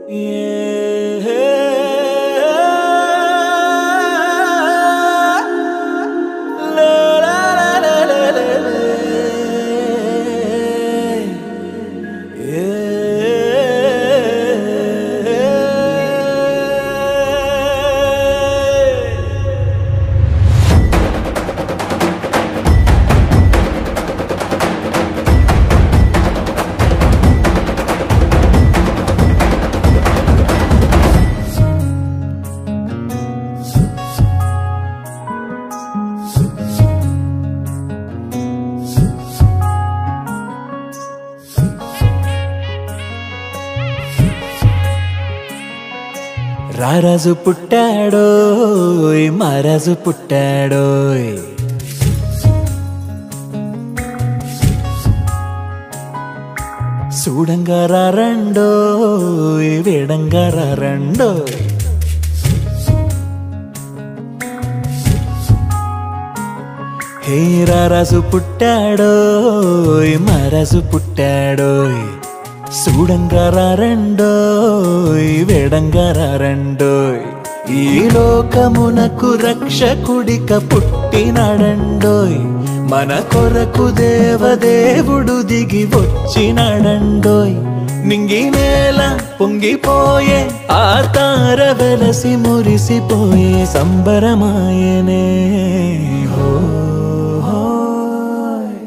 రారాజు పుట్టాడోయ్ మహారాజు పుట్టాడోయ్ చూడంగా రారండోయ్ వేడంగా రారండోయ్ హే రారాజు పుట్టాడోయ్ మహారాజు పుట్టాడోయ్ చూడంగా రారండోయ్ వేడంగా రారండోయ్ ఈ లోకమునకు రక్షకుడిక పుట్టినాడండోయ్ మన కొరకు దేవదేవుడు దిగి వచ్చినాడండోయ్ నింగి నేల పొంగిపోయే ఆ తార వెలసి మురిసిపోయే సంబరమాయనే హో హోయ్.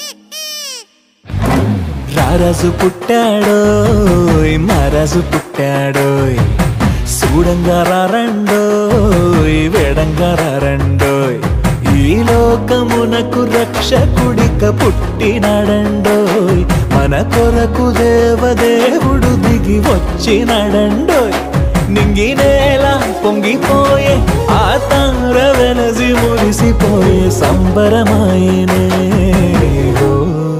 రారాజు పుట్టాడోయ్ మహారాజు పుట్టాడోయ్ చూడంగా రారండోయ్ వేడంగా రారండోయ్ ఈ లోకమునకు రక్షకుడిక పుట్టినాడండోయ్ మన కొరకు దేవదేవుడు దిగి వచ్చినాడండోయ్ నింగి నేల పొంగిపోయే ఆ తార వెలసి మురిసిపోయే సంబరమాయనే ఓ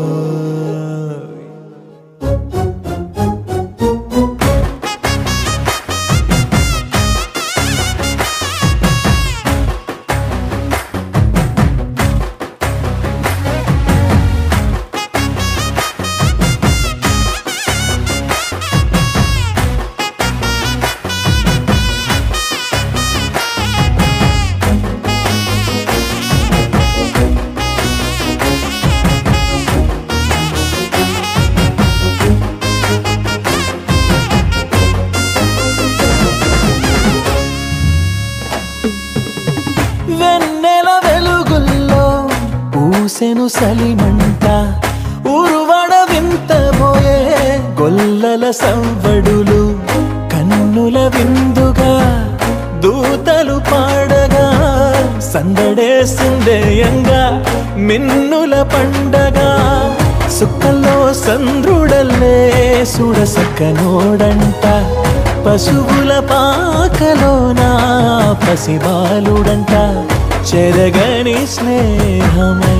వెన్నెల వెలుగుల్లో పూసెను సలిమంట ఉరువడ వింతబోయే గొల్లల సవ్వడులు కన్నుల విందుగా దూతలు పాడగా సందడేసిందేయంగా మిన్నుల పండగ సుక్కల్లో సంద్రుడల్లే సుడసక్కనోడంట పశువుల పాకలోన పసిబాలుడంట చెరగని స్నేహమై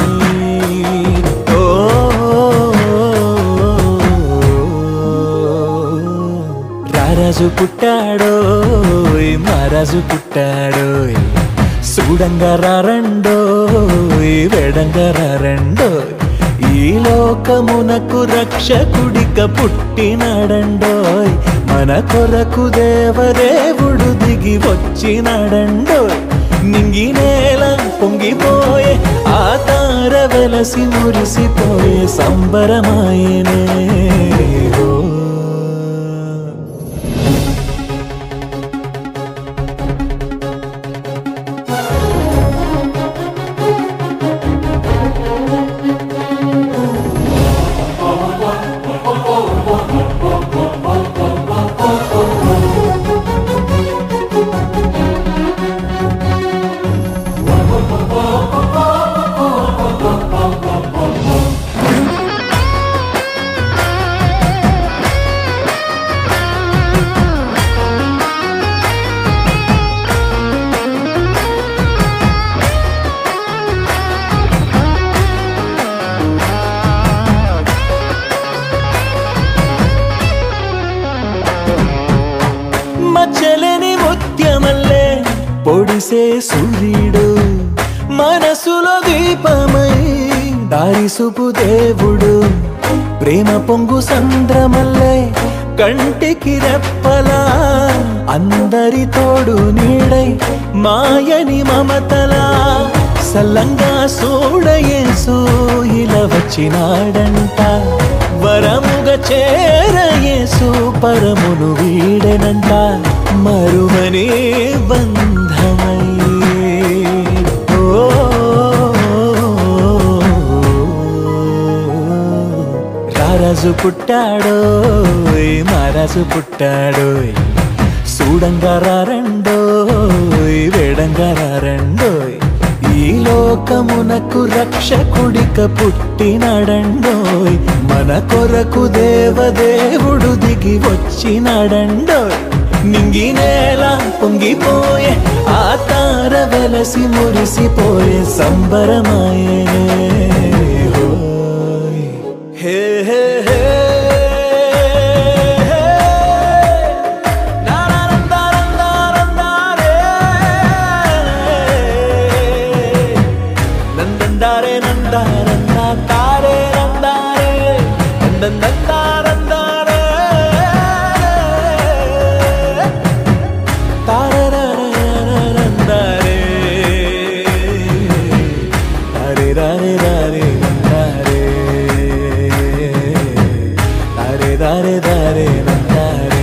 ఓ రారాజు పుట్టాడోయ్ మహారాజు పుట్టాడోయ్ చూడంగా రారండోయ్ వేడంగా రారండోయ్ ఈ లోకమునకు రక్షకుడిక పుట్టినాడండోయ్ మన కొరకు దేవదేవుడు దిగి వచ్చినాడండోయ్ నింగి నేల పొంగిపోయే ఆ తార వెలసి మురిసిపోయే సంబరమాయనే ఓ మచ్చలేని ముత్యమల్లే పొడిసే సూర్యుడు మనసులో దీపమై దారి సుపు దేవుడు ప్రేమ పొంగు సంద్రమల్లే కంటికి రెప్పలా అందరి తోడు నీడై మాయని మమతలా సల్లంగా సూడయేసు ఇలా వచ్చినాడంట వరముగ చేరయేసు పరమును వీడెనంట మరువని బంధమై రారాజు పుట్టాడో మహారాజు పుట్టాడో చూడంగా రారండోయ్ వేడంగా రారండోయ్ ఈ లోకమునకు రక్షకుడిక పుట్టినాడండోయ్ మన కొరకు దేవదేవుడు దిగి వచ్చినాడండోయ్ నింగి నేల పొంగిపోయే ఆ తార వెలసి మురిసిపోయే సంబరమాయే హోయ్. హే హే హే నందందారే నందారందా తారే నందారే నందందారందారే తారరరరరందారే తారే రారే రారే నందారే తారే దారే దారే నందారే